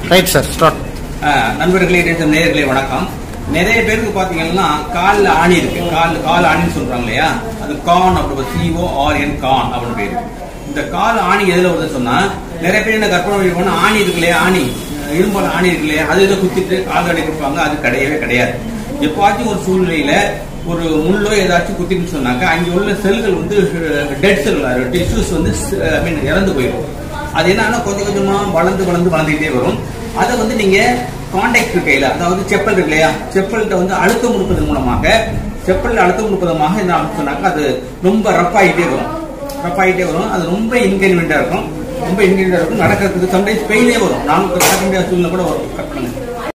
right sir start ஆஹ் நண்பர்களே நேற்று நேயர்களே வணக்கம் நிறைய பேருக்கு பாத்தீங்கன்னா கால்ல ஆணி இருக்கு கால் கால் ஆணின்னு சொல்றாங்க இல்லையா அது கான் அப்படி சிஓ ஆர் என் கான் அப்படின்னு பேரு இந்த கால் ஆணி எதுல வருதுன்னு சொன்னா நிறைய பேர் என்ன கற்பனை பண்ணிருப்பாங்க ஆணி இருக்கு இல்லையா ஆணி இரும்பால் ஆணி இருக்கு இல்லையா அது இதை குத்திட்டு கால் அடி கொடுப்பாங்க அது கிடையவே கிடையாது எப்பாச்சும் ஒரு சூழ்நிலையில ஒரு முள்ளோ ஏதாச்சும் குத்திட்டு சொன்னாக்க அங்க உள்ள செல்கள் வந்து டெட் செல் டிஷ்யூஸ் வந்து ஐ மீன் இறந்து போயிடும் அது என்னன்னா கொஞ்சம் கொஞ்சமா வளர்ந்து வளர்ந்து வளர்ந்துகிட்டே வரும் அதை வந்து நீங்க கான்டாக்ட் கையில அதாவது செப்பல் இருக்கு இல்லையா செப்பல்கிட்ட வந்து அழுத்தம் கொடுப்பதன் மூலமாக செப்பல் அழுத்தம் கொடுப்பதமாக என்ன ஆகும் சொன்னாக்க அது ரொம்ப ரஃப் ஆகிட்டே வரும் ரஃப் ஆகிட்டே வரும் அது ரொம்ப இன்கன்வீனியா இருக்கும் ரொம்ப இன்கன்வீனியா இருக்கும் நடக்கிறதுக்கு சம்டைம்ஸ் பெயினே வரும் நமக்கு நடக்க முடியாத சூழ்நிலை கூட வரும் கட் பண்ணுங்க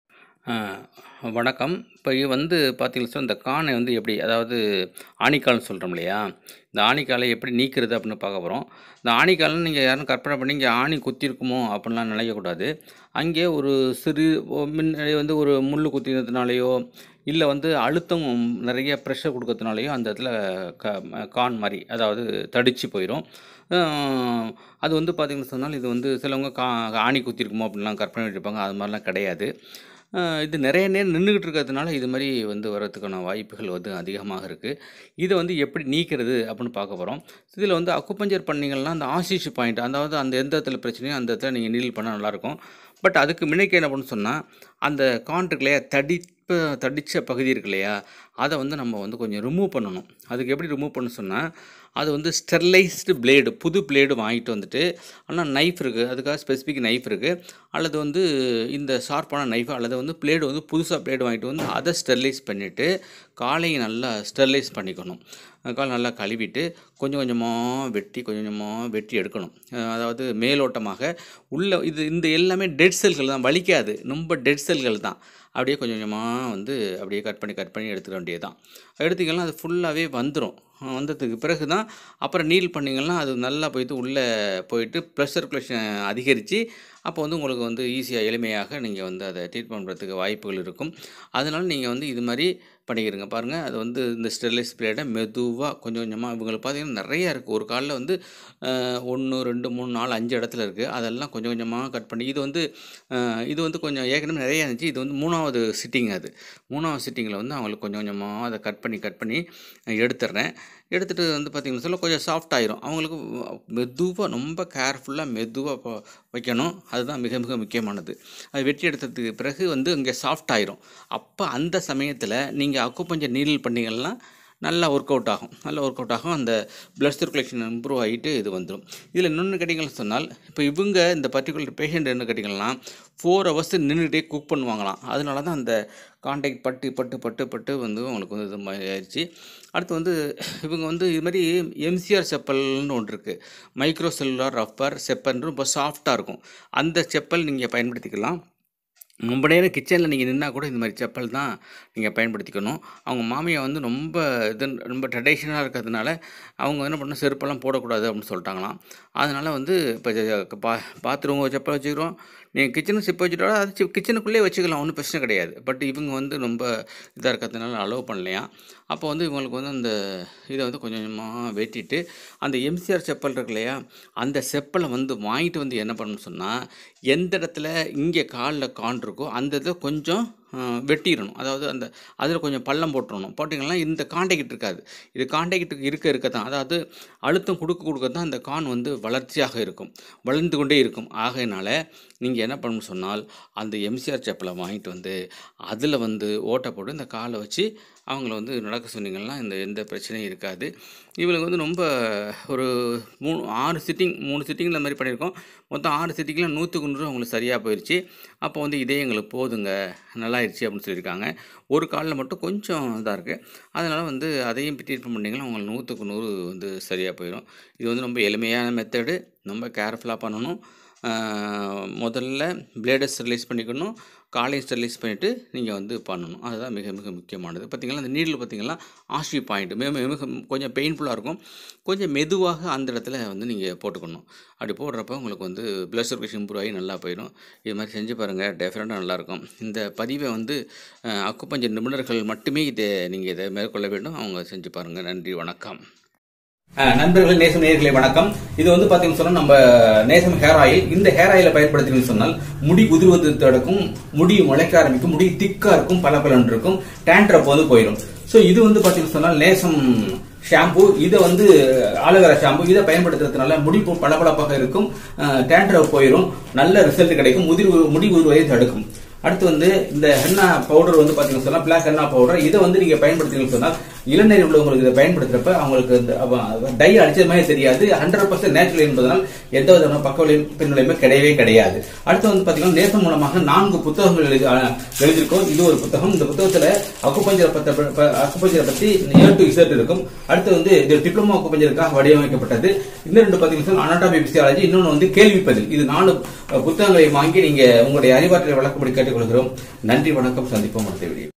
வணக்கம் இப்போ இது வந்து பார்த்தீங்கன்னா இந்த கானை வந்து எப்படி அதாவது ஆணிக்கால்னு சொல்கிறோம் இல்லையா இந்த ஆணிக்காலை எப்படி நீக்கிறது அப்படின்னு பார்க்க போகிறோம் இந்த ஆணிக்கால்னு நீங்கள் யாரும் கற்பனை பண்ணி இங்கே ஆணி குத்திருக்குமோ அப்படின்லாம் நினைக்கக்கூடாது அங்கே ஒரு சிறு ஒ- முன்னாடி வந்து ஒரு முள் குத்தினதுனாலையோ இல்லை வந்து அழுத்தம் நிறைய ப்ரெஷர் கொடுக்கறதுனாலையோ அந்த இடத்துல க கான் மாதிரி அதாவது தடிச்சு போயிடும் அஹ் அது வந்து பார்த்திங்கன்னு சொன்னால் இது வந்து சிலவங்க கா ஆணி குத்திருக்குமோ அப்படின்லாம் கற்பனை பண்ணியிருப்பாங்க அது மாதிரிலாம் கிடையாது அஹ் இது நிறைய நேரம் நின்றுக்கிட்டு இருக்கிறதுனால இது மாதிரி வந்து வரதுக்கான வாய்ப்புகள் வந்து அதிகமாக இருக்குது இதை வந்து எப்படி நீக்கிறது அப்படின்னு பார்க்க போகிறோம் இதில் வந்து அக்குப்பஞ்சர் பண்ணிங்கன்னா அந்த ஆசிஷ் பாயிண்ட் அதாவது அந்த எந்த இடத்துல பிரச்சனையோ அந்த இடத்துல நீங்கள் நீல் பண்ணால் நல்லாயிருக்கும் பட் அதுக்கு முன்னைக்கு என்ன பண்ணு சொன்னால் அந்த கான் இருக்கு இல்லையா தடிப்ப தடித்த பகுதி இருக்கு இல்லையா அதை வந்து நம்ம வந்து கொஞ்சம் ரிமூவ் பண்ணணும் அதுக்கு எப்படி ரிமூவ் பண்ண சொன்னால் அது வந்து ஸ்டெர்லைஸ்டு பிளேடு புது பிளேடு வாங்கிட்டு வந்துட்டு ஆனால் நைஃப் இருக்குது அதுக்காக ஸ்பெசிஃபிக் நைஃப் இருக்குது அல்லது வந்து இந்த ஷார்ப்பான நைஃப் அல்லது வந்து பிளேடு வந்து புதுசாக பிளேடு வாங்கிட்டு வந்து அதை ஸ்டெர்லைஸ் பண்ணிவிட்டு காலையை நல்லா ஸ்டெர்லைஸ் பண்ணிக்கணும் கால் நல்லா கழுவிட்டு கொஞ்சம் கொஞ்சமாக வெட்டி கொஞ்சம் கொஞ்சமாக வெட்டி எடுக்கணும் அஹ் அதாவது மேலோட்டமாக உள்ள இது இந்த எல்லாமே டெட் செல்கள் தான் வலிக்காது ரொம்ப டெட் செல்கள் தான் அப்படியே கொஞ்சம் கொஞ்சமாக வந்து அப்படியே கட் பண்ணி கட் பண்ணி எடுத்துக்க வேண்டியது தான் எடுத்திங்கன்னா அது ஃபுல்லாகவே வந்துடும் வந்ததுக்கு பிறகு தான் அப்புறம் நீல் பண்ணிங்கன்னா அது நல்லா போயிட்டு உள்ளே போயிட்டு ப்ளஸ் சர்க்குலேஷன் அதிகரித்து அப்போ வந்து உங்களுக்கு வந்து ஈஸியாக எளிமையாக நீங்கள் வந்து அதை ட்ரீட் பண்ணுறதுக்கு வாய்ப்புகள் இருக்கும் அதனால் நீங்கள் வந்து இது மாதிரி பண்ணிக்கிறங்க பாருங்கள் அது வந்து இந்த ஸ்டெர்லைஸ் பிளேடை மெதுவாக கொஞ்சம் கொஞ்சமாக இவங்களுக்கு பார்த்தீங்கன்னா நிறையா இருக்குது ஒரு காலில் வந்து ஒன்று ரெண்டு மூணு நாலு அஞ்சு இடத்துல இருக்குது அதெல்லாம் கொஞ்சம் கொஞ்சமாக கட் பண்ணி இது வந்து அஹ், இது வந்து கொஞ்சம் ஏற்கனவே நிறையா இருந்துச்சு இது வந்து மூணாவது சிட்டிங் அது மூணாவது சிட்டிங்கில் வந்து அவங்களுக்கு கொஞ்சம் கொஞ்சமாக அதை கட் பண்ணி கட் பண்ணி எடுத்துடுறேன் எடுத்துகிட்டு வந்து பார்த்திங்கன்னா சொல்ல கொஞ்சம் சாஃப்ட் ஆயிரும் அவங்களுக்கு மெதுவாக ரொம்ப கேர்ஃபுல்லாக மெதுவாக வைக்கணும் அதுதான் மிக மிக முக்கியமானது அது வெட்டி எடுத்ததுக்கு பிறகு வந்து இங்கே சாஃப்ட் ஆயிரும் அப்போ அந்த சமயத்தில் நீங்கள் அக்குப்பஞ்சர் நீரில் பண்ணீங்கன்னா நல்லா ஒர்க் அவுட் ஆகும் நல்லா ஒர்க் அவுட் ஆகும் அந்த பிளட் சர்க்குலேஷன் இம்ப்ரூவ் ஆகிட்டு இது வந்துடும் இதில் இன்னொன்று கேட்டிங்கன்னு சொன்னால் இப்போ இவங்க இந்த பர்டிகுலர் பேஷண்ட் என்ன கேட்டிங்கன்னா ஃபோர் ஹவர்ஸ் நின்றுட்டே குக் பண்ணுவாங்களாம் அதனால தான் அந்த கான்டாக்ட் பட்டு பட்டு பட்டு பட்டு வந்து அவங்களுக்கு வந்து இது மாதிரி ஆயிடுச்சு அடுத்து வந்து இவங்க வந்து இது மாதிரி எம்சிஆர் செப்பல்னு ஒன்று இருக்குது மைக்ரோ செல்லுலார் ரப்பர் செப்பல்னு ரொம்ப சாஃப்டாக இருக்கும் அந்த செப்பல் நீங்கள் பயன்படுத்திக்கலாம் ரொம்ப நேரம் கிச்சனில் நீங்கள் நின்னா கூட இந்த மாதிரி செப்பல் தான் நீங்கள் பயன்படுத்திக்கணும் அவங்க மாமியை வந்து ரொம்ப இது ரொம்ப ட்ரெடிஷ்னலாக இருக்கிறதுனால அவங்க என்ன பண்ணணும் செருப்பெல்லாம் போடக்கூடாது அப்படின்னு சொல்லிட்டாங்களாம் அதனால் வந்து இப்போ பா பாத்ரூம் செப்பல் வச்சுக்கிறோம் நீங்கள் கிச்சனுக்கு செப்பல் வச்சுட்டா அது கிச்சனுக்குள்ளே வச்சுக்கலாம் ஒன்றும் பிரச்சனை கிடையாது பட் இவங்க வந்து ரொம்ப இதாக இருக்கிறதுனால அலோவ் பண்ணலையா அப்போ வந்து இவங்களுக்கு வந்து அந்த இதை வந்து கொஞ்சம் கொஞ்சமாக வெட்டிட்டு அந்த எம்சிஆர் செப்பல் இருக்கு இல்லையா அந்த செப்பலை வந்து வாங்கிட்டு வந்து என்ன பண்ணணும்னு சொன்னால் எந்த இடத்துல இங்கே காலில் கான் இருக்கோ அந்த இதை கொஞ்சம் அஹ், வெட்டிடணும் அதாவது அந்த அதில் கொஞ்சம் பள்ளம் போட்டுறணும் போட்டிங்கன்னா இந்த காண்டாக்ட் இருக்காது இது காண்டாக்ட் இருக்க இருக்க தான் அதாவது அழுத்தம் கொடுக்க கொடுக்க தான் அந்த கான் வந்து வளர்ச்சியாக இருக்கும் வளர்ந்து கொண்டே இருக்கும் ஆகையினால நீங்கள் என்ன பண்ணணும்னு சொன்னால் அந்த எம்சிஆர் செப்பலை வாங்கிட்டு வந்து அதில் வந்து ஓட்டை போட்டு இந்த காலை வச்சு அவங்கள வந்து நடக்க சொன்னீங்கன்னா இந்த எந்த பிரச்சனையும் இருக்காது இவங்களுக்கு வந்து ரொம்ப ஒரு மூணு ஆறு சிட்டிங் மூணு சிட்டிங் இந்த மாதிரி பண்ணியிருக்கோம் மொத்தம் ஆறு சிட்டிங்கில் நூற்றுக்கு நூறு அவங்களுக்கு சரியாக போயிடுச்சு அப்போ வந்து இதே எங்களுக்கு போதுங்க நல்லாயிருச்சு அப்படின்னு சொல்லியிருக்காங்க ஒரு காலில் மட்டும் கொஞ்சம் இதாக இருக்குது அதனால் வந்து அதையும் ட்ரீட்மெண்ட் பண்ணிங்கன்னா உங்களுக்கு நூற்றுக்கு நூறு வந்து சரியாக போயிடும் இது வந்து ரொம்ப எளிமையான மெத்தடு ரொம்ப கேர்ஃபுல்லாக பண்ணணும் ஆஹ் முதல்ல பிளேடை ஸ்டெர்லைஸ் பண்ணிக்கணும் காலையும் ஸ்டெர்லைஸ் பண்ணிவிட்டு நீங்கள் வந்து பண்ணணும் அதுதான் மிக மிக முக்கியமானது பார்த்தீங்கன்னா அந்த நீடில் பார்த்தீங்கன்னா ஆஷி பாயிண்ட் மிக மிக மிக கொஞ்சம் பெயின்ஃபுல்லாக இருக்கும் கொஞ்சம் மெதுவாக அந்த இடத்துல வந்து நீங்கள் போட்டுக்கணும் அப்படி போடுறப்ப உங்களுக்கு வந்து பிளட் சர்க்குலேஷன் இம்ப்ரூவ் ஆகி நல்லா போயிடும் இது மாதிரி செஞ்சு பாருங்கள் டெஃபினட்டாக நல்லாயிருக்கும் இந்த பதிவை வந்து அஹ், அக்குப்பஞ்சர் நிபுணர்கள் மட்டுமே இதை நீங்கள் இதை மேற்கொள்ள வேண்டும் அவங்க செஞ்சு பாருங்கள் நன்றி வணக்கம் அஹ் நண்பர்களே நேசம் நேயர்களே வணக்கம் இது வந்து பாத்தீங்கன்னு சொன்னா நம்ம நேசம் ஹேர் ஆயில் இந்த ஹேர் ஆயிலை பயன்படுத்தினீங்கன்னு சொன்னால் முடி உதிர்வது தடுக்கும் முடி முளைக்க ஆரம்பிக்கும் முடி திக்கா இருக்கும் பல இருக்கும் டேண்ட்ரப் வந்து போயிடும் சோ இது வந்து பாத்தீங்கன்னு சொன்னால் நேசம் ஷாம்பு இதை வந்து ஆலோவேரா ஷாம்பு இதை பயன்படுத்துறதுனால முடி பளபளப்பாக இருக்கும் டேண்ட்ரப் போயிடும் நல்ல ரிசல்ட் கிடைக்கும் முதிர் முடி உதிர்வதை தடுக்கும் அடுத்து வந்து இந்த ஹென்னா பவுடர் வந்து பாத்தீங்கன்னா சொன்னா பிளாக் ஹென்னா பவுடர் இதை வந்து நீங்க பயன்படுத்தீங்கன்னு சொன்னா இளநீர் உள்ளவங்களுக்கு இதை பயன்படுத்துறப்ப அவங்களுக்கு இந்த அவ- டை அடிச்சது மாதிரி தெரியாது ஹண்ட்ரட் பர்சன்ட் நேச்சுரல் என்பதனால் எந்த விதமான பக்க விளைவு பின்விளைவுமே கிடையவே கிடையாது அடுத்து வந்து பாத்தீங்கன்னா நேசம் மூலமாக நான்கு புத்தகங்கள் எழுதி அஹ், எழுதியிருக்கோம் இது ஒரு புத்தகம் இந்த புத்தகத்துல அக்குப்பஞ்சரை பத்த ப- அக்குப்பஞ்சரை பத்தி ஏ டு இசட் இருக்கும் அடுத்து வந்து இது டிப்ளமோ அக்குப்பஞ்சருக்காக வடிவமைக்கப்பட்டது இன்னும் ரெண்டு பாத்தீங்கன்னா அனாட்டமி பிசியாலஜி இன்னொன்று வந்து கேள்வி பதில் இது நாலு அஹ், புத்தகங்களை வாங்கி நீங்க உங்களுடைய அறிவாற்றலை வழக்கப்படி கேட்டுக்கொள்கிறோம் நன்றி வணக்கம் சந்திப்போம் அடுத்த வீடியோ